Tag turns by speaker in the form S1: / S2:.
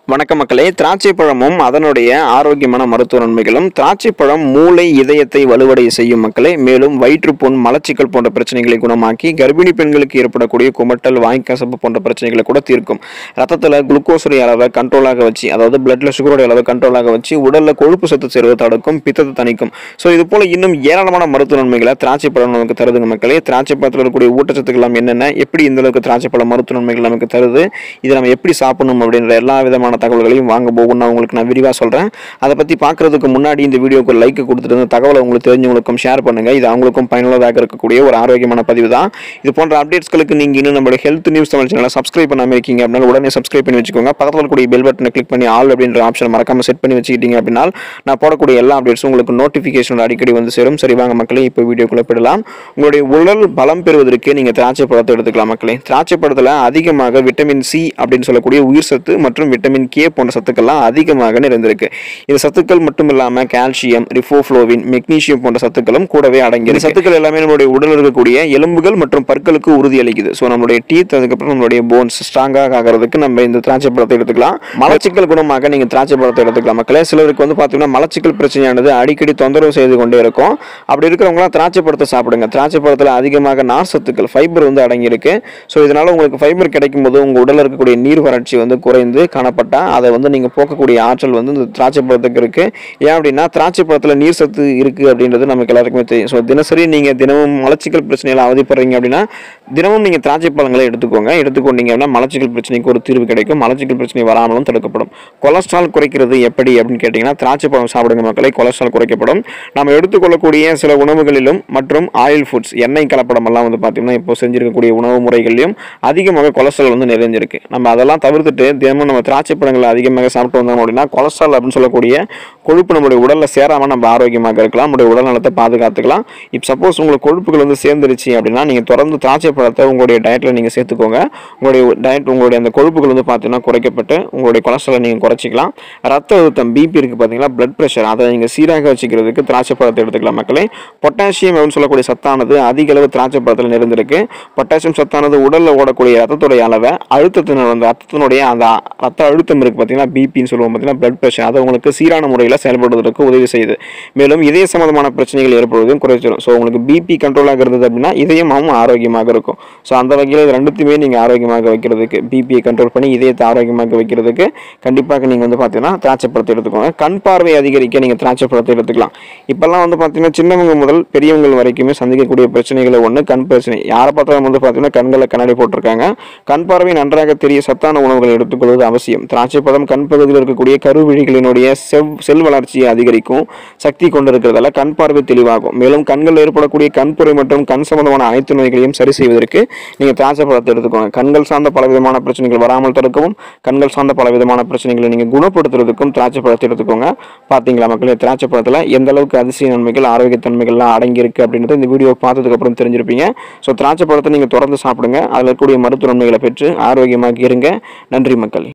S1: வணக்கம் மக்களே திராட்சை பழமும் அதனுடைய ஆரோக்கியமான மருத்துவ நன்மைகளும் திராட்சை பழம் மூளை இதயத்தை வலுவடைய செய்யும் மக்களே மேலும் வயிற்றுப்புண் மலச்சிக்கல் போன்ற பிரச்சனைகளை குணமாக்கி கர்ப்பிணி பெண்களுக்கு ஏற்படக்கூடிய குமட்டல் வாய்க்கசப்பு போன்ற பிரச்சனைகளை கூட தீர்க்கும் ரத்தத்தில் குளுக்கோஸுடைய அளவை கண்ட்ரோலாக வச்சு அதாவது பிளட்ல சுகருடைய அளவை கண்ட்ரோலாக வச்சு உடல்ல கொழுப்பு சத்து சேருவதை தடுக்கும் பித்தத்தை தணிக்கும் ஸோ இது போல இன்னும் ஏராளமான மருத்துவ நன்மைகளை திராட்சை பழம் நமக்கு தருதுங்க மக்களே திராட்சை பழத்தில் இருக்கக்கூடிய ஊட்டச்சத்துக்கள் எல்லாம் என்னென்ன எப்படி இந்த அளவுக்கு திராட்சை பழம் மருத்துவ நன்மைகள் நமக்கு தருது இதை நம்ம எப்படி சாப்பிடணும் அப்படின்ற எல்லா விதமான தகவல்களையும் வாங்க போகும் நான் உங்களுக்கு நான் விரிவாக சொல்கிறேன் அதை பற்றி பார்க்கறதுக்கு முன்னாடி இந்த வீடியோக்கு லைக் கொடுத்துட்டு இந்த தகவலை உங்களுக்கு தெரிஞ்சவங்களுக்கும் ஷேர் பண்ணுங்கள் இது அவங்களுக்கும் பயனுள்ளதாக இருக்கக்கூடிய ஒரு ஆரோக்கியமான பதிவு தான் இது போன்ற அப்டேட்ஸ்களுக்கு நீங்கள் இன்னும் நம்மளுடைய ஹெல்த் நியூஸ் தமிழ் சேனலை சப்ஸ்கிரைப் பண்ணாமல் இருக்கீங்க அப்படின்னா உடனே சப்ஸ்கிரைப் பண்ணி வச்சுக்கோங்க பக்கத்தில் இருக்கக்கூடிய பெல் பட்டனை கிளிக் பண்ணி ஆல் அப்படின்ற ஆப்ஷன் மறக்காம செட் பண்ணி வச்சுக்கிட்டீங்க அப்படின்னா நான் போடக்கூடிய எல்லா அப்டேட்ஸும் உங்களுக்கு நோட்டிஃபிகேஷன் அடிக்கடி வந்து சேரும் சரி வாங்க மக்களே இப்போ வீடியோக்குள்ளே போயிடலாம் உங்களுடைய உடல் பலம் பெறுவதற்கு நீங்கள் திராட்சை பழத்தை எடுத்துக்கலாம் மக்களே திராட்சை பழத்தில் அதிகமாக விட்டமின் சி அப்படின்னு சொல்லக்கூடிய உயிர் சத்து மற்றும் விட்டமின் கே போன்ற சத்துக்கள்லாம் அதிகமாக நிறைந்திருக்கு இந்த சத்துக்கள் மட்டும் இல்லாமல் கால்சியம் ரிஃபோஃப்ளோவின் மெக்னீசியம் போன்ற சத்துக்களும் கூடவே அடங்கி இந்த சத்துக்கள் எல்லாமே நம்மளுடைய உடலில் இருக்கக்கூடிய எலும்புகள் மற்றும் பற்களுக்கு உறுதி அளிக்குது ஸோ நம்மளுடைய டீத் அதுக்கப்புறம் நம்மளுடைய போன்ஸ் ஸ்ட்ராங்காக ஆகிறதுக்கு நம்ம இந்த திராட்சை பழத்தை எடுத்துக்கலாம் மலச்சிக்கல் குணமாக நீங்கள் திராட்சை பழத்தை எடுத்துக்கலாம் மக்களே சிலருக்கு வந்து பார்த்தீங்கன்னா மலச்சிக்கல் பிரச்சனையானது அடிக்கடி தொந்தரவு செய்து கொண்டே இருக்கும் அப்படி இருக்கிறவங்களாம் திராட்சை பழத்தை சாப்பிடுங்க திராட்சை பழத்தில் அதிகமாக நார் சத்துக்கள் ஃபைபர் வந்து அடங்கியிருக்கு ஸோ இதனால உங்களுக்கு ஃபைபர் கிடைக்கும் போது உங்கள் உடலில் இருக்கக்கூடிய நீர் வறட்சி வந்து குறைந்து காணப்பட்டா அதை வந்து நீங்கள் போக்கக்கூடிய ஆற்றல் வந்து இந்த திராட்சை பழத்துக்கு இருக்கு ஏன் அப்படின்னா திராட்சை பழத்தில் நீர் சத்து இருக்கு அப்படின்றது நமக்கு எல்லாருக்குமே தெரியும் ஸோ தினசரி நீங்கள் தினமும் மலச்சிக்கல் பிரச்சனையில் அவதிப்படுறீங்க அப்படின்னா தினமும் நீங்கள் திராட்சை பழங்களை எடுத்துக்கோங்க எடுத்துக்கொண்டீங்க அப்படின்னா மலச்சிக்கல் பிரச்சனைக்கு ஒரு தீர்வு கிடைக்கும் மலச்சிக்கல் பிரச்சனை வராமலும் தடுக்கப்படும் கொலஸ்ட்ரால் குறைக்கிறது எப்படி அப்படின்னு கேட்டிங்கன்னா திராட்சை பழம் சாப்பிடுங்க மக்களை கொலஸ்ட்ரால் குறைக்கப்படும் நம்ம எடுத்துக்கொள்ளக்கூடிய சில உணவுகளிலும் மற்றும் ஆயில் ஃபுட்ஸ் எண்ணெய் கலப்படம் எல்லாம் வந்து பார்த்தீங்கன்னா இப்போ செஞ்சிருக்கக்கூடிய உணவு முறைகள்லையும் அதிகமாக கொலஸ்ட்ரால் வந்து நிறைஞ்சிருக்கு நம்ம அதெல்லாம் தவிர்த்துட்டு தினமும் நம்ம திராட்சை பழங்களை அதிகமாக சாப்பிட்டு வந்தோம் அப்படின்னா கொலஸ்ட்ரால் அப்படின்னு சொல்லக்கூடிய கொழுப்பு நம்முடைய உடலில் சேராமல் நம்ம ஆரோக்கியமாக இருக்கலாம் நம்முடைய உடல் நலத்தை பாதுகாத்துக்கலாம் இப்போ சப்போஸ் உங்களுக்கு கொழுப்புகள் வந்து சேர்ந்துருச்சு அப்படின்னா நீங்கள் தொடர்ந்து திராட்சை பழத்தை உங்களுடைய டயட்டில் நீங்கள் சேர்த்துக்கோங்க உங்களுடைய டயட் உங்களுடைய அந்த கொழுப்புகள் வந்து பார்த்தீங்கன்னா குறைக்கப்பட்டு உங்களுடைய கொலஸ்ட்ராலை நீங்கள் குறைச்சிக்கலாம் ரத்த அழுத்தம் பிபி இருக்குது பார்த்தீங்களா பிளட் ப்ரெஷர் அதை நீங்கள் சீராக வச்சுக்கிறதுக்கு திராட்சை பழத்தை எடுத்துக்கலாம் மக்களே பொட்டாசியம் அப்படின்னு சொல்லக்கூடிய சத்தானது அதிக அளவு திராட்சை பழத்தில் நிறைந்திருக்கு பொட்டாசியம் சத்தானது உடலில் ஓடக்கூடிய ரத்தத்துடைய அளவை அழுத்தத்தின அந்த ரத்தத்தினுடைய அந்த ரத்த அழுத்தம் இருக்குது பார்த்தீங்கன்னா பிபின்னு சொல்லுவோம் பார்த்தீங்கன்னா பிளட் ப்ரெஷர் அதை உங்களுக்கு சீரான முறையில் செயல்படுவதற்கு உதவி செய்யுது மேலும் இதய சம்பந்தமான பிரச்சனைகள் ஏற்படுவதையும் குறைச்சிடும் ஸோ உங்களுக்கு பிபி கண்ட்ரோலாக இருந்தது அப்படின்னா இதயமும் ஆரோக்கியமாக இருக்கும் ஸோ அந்த வகையில் இது ரெண்டுத்தையுமே நீங்கள் ஆரோக்கியமாக வைக்கிறதுக்கு பிபியை கண்ட்ரோல் பண்ணி இதயத்தை ஆரோக்கியமாக வைக்கிறதுக்கு கண்டிப்பாக நீங்கள் வந்து பார்த்தீங்கன்னா திராட்சை பழத்தை எடுத்துக்கோங்க கண் பார்வை அதிகரிக்க நீங்கள் திராட்சை பழத்தை எடுத்துக்கலாம் இப்போல்லாம் வந்து பார்த்தீங்கன்னா சின்னவங்க முதல் பெரியவங்க வரைக்குமே சந்திக்கக்கூடிய பிரச்சனைகளை ஒன்று கண் பிரச்சனை யாரை பார்த்தாலும் வந்து பார்த்தீங்கன்னா கண்களில் கண்ணாடி போட்டிருக்காங்க கண் பார்வை நன்றாக தெரிய சத்தான உணவுகளை எடுத்துக்கொள்வது அவசியம் திராட்சை பழம் கண் பகுதியில் இருக்கக்கூடிய கருவிழிகளினுடைய செவ் செல் வளர்ச்சியை அதிகரிக்கும் சக்தி கொண்டிருக்கிறதால கண் பார்வை தெளிவாகும் மேலும் கண்களில் ஏற்படக்கூடிய கண்புரை மற்றும் கண் சம்பந்தமான அனைத்து நோய்களையும் சரி செய்வதற்கு நீங்கள் திராட்சை பழத்தை எடுத்துக்கோங்க கண்கள் சார்ந்த பலவிதமான பிரச்சனைகள் வராமல் தடுக்கவும் கண்கள் சார்ந்த பலவிதமான பிரச்சனைகளை நீங்கள் குணப்படுத்துறதுக்கும் திராட்சை பழத்தை எடுத்துக்கோங்க பார்த்தீங்களா மக்களே திராட்சை பழத்தில் எந்த அளவுக்கு அதிசய நன்மைகள் ஆரோக்கிய தன்மைகள்லாம் அடங்கியிருக்கு அப்படின்றது இந்த வீடியோ பார்த்ததுக்கு அப்புறம் தெரிஞ்சிருப்பீங்க ஸோ திராட்சை பழத்தை நீங்கள் தொடர்ந்து சாப்பிடுங்க அதில் இருக்கக்கூடிய மருத்துவ நன்மைகளை பெற்று ஆரோக்கியமாக இருங்க நன்றி மக்களே